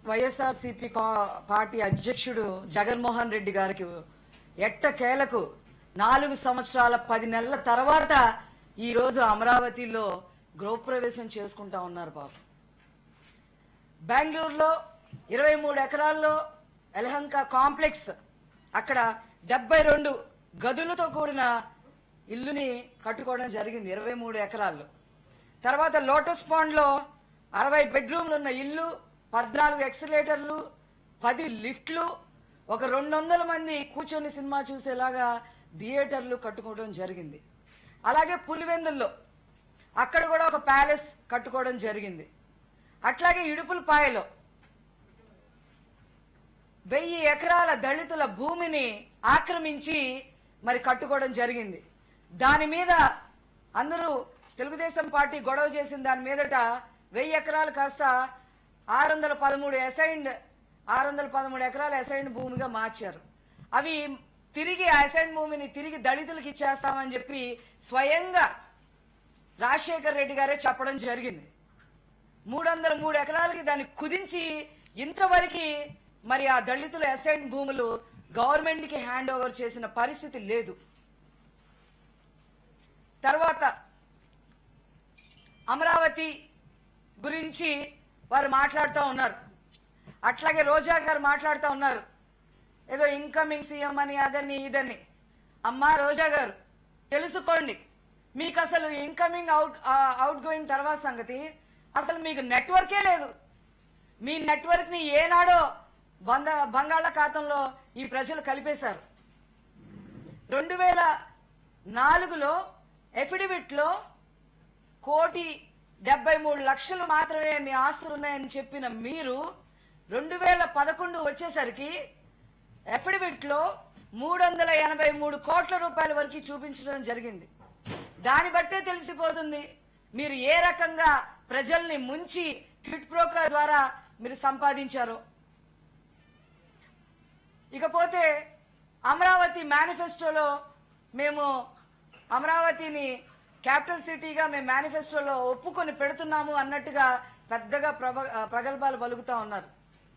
YSRCP party అధ్యక్షుడు జగన్మోహన్ రెడ్డి గారికి ఎట్టకేలకు నాలుగు సంవత్సరాల పది నెలల తర్వాత ఈ రోజు అమరావతిలో గృహప్రవేశం చేసుకుంటా ఉన్నారు బాబు బెంగళూరులో ఇరవై మూడు ఎకరాల్లో ఎలహంక కాంప్లెక్స్ అక్కడ డెబ్బై రెండు గదులతో కూడిన ఇల్లుని కట్టుకోవడం జరిగింది ఇరవై మూడు ఎకరాల్లో తర్వాత లోటస్ పాండ్ లో అరవై బెడ్రూమ్లు ఉన్న ఇల్లు పద్నాలుగు ఎక్సలేటర్లు పది లిఫ్ట్లు ఒక రెండు వందల మంది కూర్చొని సినిమా చూసేలాగా థియేటర్లు కట్టుకోవడం జరిగింది అలాగే పులివెందుల్లో అక్కడ కూడా ఒక ప్యాలెస్ కట్టుకోవడం జరిగింది అట్లాగే ఇడుపులపాయలో వెయ్యి ఎకరాల దళితుల భూమిని ఆక్రమించి మరి కట్టుకోవడం జరిగింది దాని మీద అందరూ తెలుగుదేశం పార్టీ గొడవ చేసిన దాని మీదట వెయ్యి ఎకరాలు కాస్త ఆరు వందల పదమూడు అసైన్డ్ ఆరు వందల పదమూడు ఎకరాలు అసైన్డ్ భూమిగా మార్చారు అవి తిరిగి అసైన్ భూమిని తిరిగి దళితులకు ఇచ్చేస్తామని చెప్పి స్వయంగా రాజశేఖర్ రెడ్డి గారే చెప్పడం జరిగింది మూడు వందల మూడు ఎకరాలకి దాన్ని కుదించి ఇంతవరకు మరి ఆ దళితుల అసైన్ భూములు గవర్నమెంట్ కి హ్యాండ్ ఓవర్ చేసిన పరిస్థితి లేదు తర్వాత అమరావతి గురించి వారు మాట్లాడుతూ ఉన్నారు అట్లాగే రోజా గారు మాట్లాడుతూ ఉన్నారు ఏదో ఇన్కమింగ్ సీఎం అని అదని ఇదని అమ్మా రోజా గారు తెలుసుకోండి మీకు అసలు ఇన్కమింగ్ అవుట్ అవుట్ గోయింగ్ తర్వాత సంగతి అసలు మీకు నెట్వర్కే లేదు మీ నెట్వర్క్ ని ఏనాడో బంద బంగాళాఖాతంలో ఈ ప్రజలు కలిపేశారు రెండు వేల నాలుగులో ఎఫిడవిట్ లో కోటి డెబ్బై మూడు లక్షలు మాత్రమే మీ ఆస్తులు ఉన్నాయని చెప్పిన మీరు రెండు వేల పదకొండు వచ్చేసరికి ఎఫిడవిట్ లో మూడు వందల ఎనభై మూడు కోట్ల రూపాయల వరకు చూపించడం జరిగింది దాన్ని బట్టే తెలిసిపోతుంది మీరు ఏ రకంగా ప్రజల్ని ముంచి క్విట్ బ్రోకర్ ద్వారా మీరు సంపాదించారో ఇకపోతే అమరావతి మేనిఫెస్టోలో మేము అమరావతిని క్యాపిటల్ సిటీగా మేము మేనిఫెస్టోలో ఒప్పుకొని పెడుతున్నాము అన్నట్టుగా పెద్దగా ప్రభ ప్రగల్భాలు పలుకుతా ఉన్నారు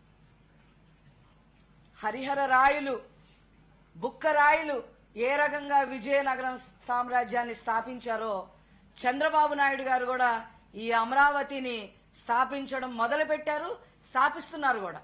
హరిహర రాయులు బుక్క రాయులు ఏ రకంగా విజయనగరం సామ్రాజ్యాన్ని స్థాపించారో చంద్రబాబు నాయుడు గారు కూడా ఈ అమరావతిని స్థాపించడం మొదలు పెట్టారు స్థాపిస్తున్నారు కూడా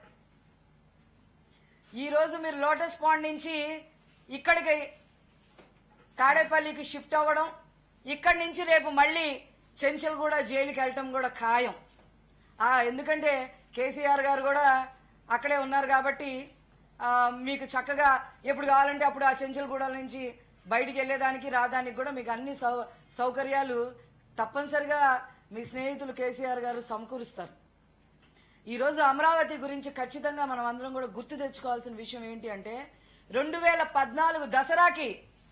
ఈ రోజు మీరు లోటస్ పాండ్ నుంచి ఇక్కడికి తాడేపల్లికి షిఫ్ట్ అవ్వడం ఇక్కడి నుంచి రేపు మళ్ళీ చెంచల్ కూడా జైలుకి వెళ్ళటం కూడా ఖాయం ఆ ఎందుకంటే కేసీఆర్ గారు కూడా అక్కడే ఉన్నారు కాబట్టి ఆ, మీకు చక్కగా ఎప్పుడు కావాలంటే అప్పుడు ఆ చెంచల్గూడ నుంచి బయటికి వెళ్ళేదానికి రావడానికి కూడా మీకు అన్ని సౌ సౌకర్యాలు తప్పనిసరిగా మీ స్నేహితులు కేసీఆర్ గారు సమకూరుస్తారు ఈ రోజు అమరావతి గురించి ఖచ్చితంగా మనం అందరం కూడా గుర్తు తెచ్చుకోవాల్సిన విషయం ఏంటి అంటే రెండు వేల పద్నాలుగు దసరాకి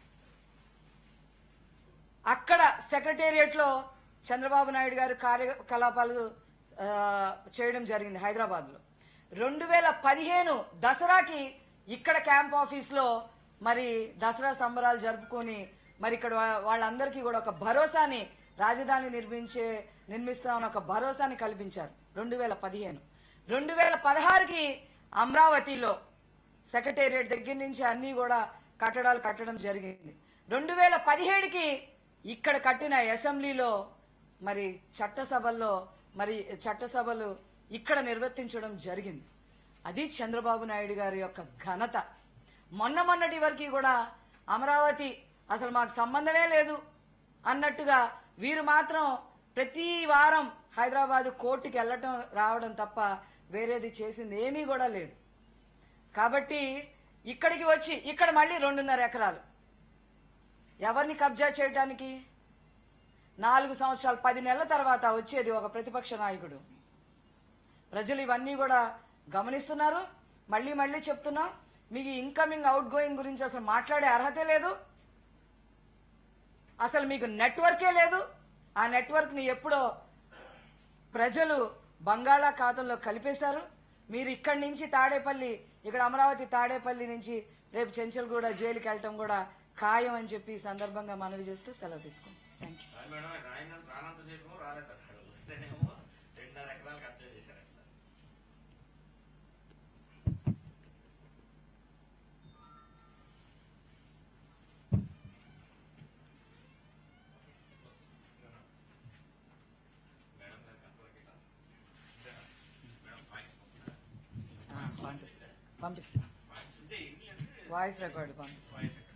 అక్కడ సెక్రటేరియట్ లో చంద్రబాబు నాయుడు గారు కార్యకలాపాలు ఆ, చేయడం జరిగింది హైదరాబాద్ లో రెండు వేల పదిహేను దసరాకి ఇక్కడ క్యాంప్ ఆఫీస్ లో మరి దసరా సంబరాలు జరుపుకొని మరి ఇక్కడ వా- వాళ్ళందరికీ కూడా ఒక భరోసాని రాజధాని నిర్మించే నిర్మిస్తామని ఒక భరోసాని కల్పించారు రెండు వేల పదిహేను రెండు వేల పదహారుకి అమరావతిలో సెక్రటేరియట్ దగ్గర నుంచి అన్ని కూడా కట్టడాలు కట్టడం జరిగింది రెండు వేల పదిహేడుకి ఇక్కడ కట్టిన అసెంబ్లీలో మరి చట్టసభల్లో మరి చట్టసభలు ఇక్కడ నిర్వర్తించడం జరిగింది అది చంద్రబాబు నాయుడు గారి యొక్క ఘనత మొన్న మొన్నటి వరకు కూడా అమరావతి అసలు మాకు సంబంధమే లేదు అన్నట్టుగా వీరు మాత్రం ప్రతి వారం హైదరాబాద్ కోర్టుకి వెళ్ళటం రావడం తప్ప వేరేది చేసింది ఏమీ కూడా లేదు కాబట్టి ఇక్కడికి వచ్చి ఇక్కడ మళ్ళీ రెండున్నర ఎకరాలు ఎవరిని కబ్జా చేయటానికి నాలుగు సంవత్సరాలు పది నెలల తర్వాత వచ్చేది ఒక ప్రతిపక్ష నాయకుడు ప్రజలు ఇవన్నీ కూడా గమనిస్తున్నారు మళ్ళీ మళ్ళీ చెప్తున్నాం మీకు ఇన్కమింగ్ అవుట్ గోయింగ్ గురించి అసలు మాట్లాడే అర్హతే లేదు అసలు మీకు నెట్వర్కే లేదు ఆ నెట్వర్క్ ని ఎప్పుడో ప్రజలు బంగాళాఖాతంలో కలిపేశారు మీరు ఇక్కడి నుంచి తాడేపల్లి ఇక్కడ అమరావతి తాడేపల్లి నుంచి రేపు చెంచల్గూడ జైలుకి వెళ్ళటం కూడా ఖాయం అని చెప్పి ఈ సందర్భంగా మనవి చేస్తూ సెలవు తీసుకుంటాం థ్యాంక్ యూ అది మేడం ఆయన రానంతసేపు రాలేదు అక్కడ వస్తేనేమో రెండున్నర ఎకరాలు కబ్జా చేశారు అక్కడ పంపిస్తాను వాయిస్ రికార్డు పంపిస్తాను వాయిస్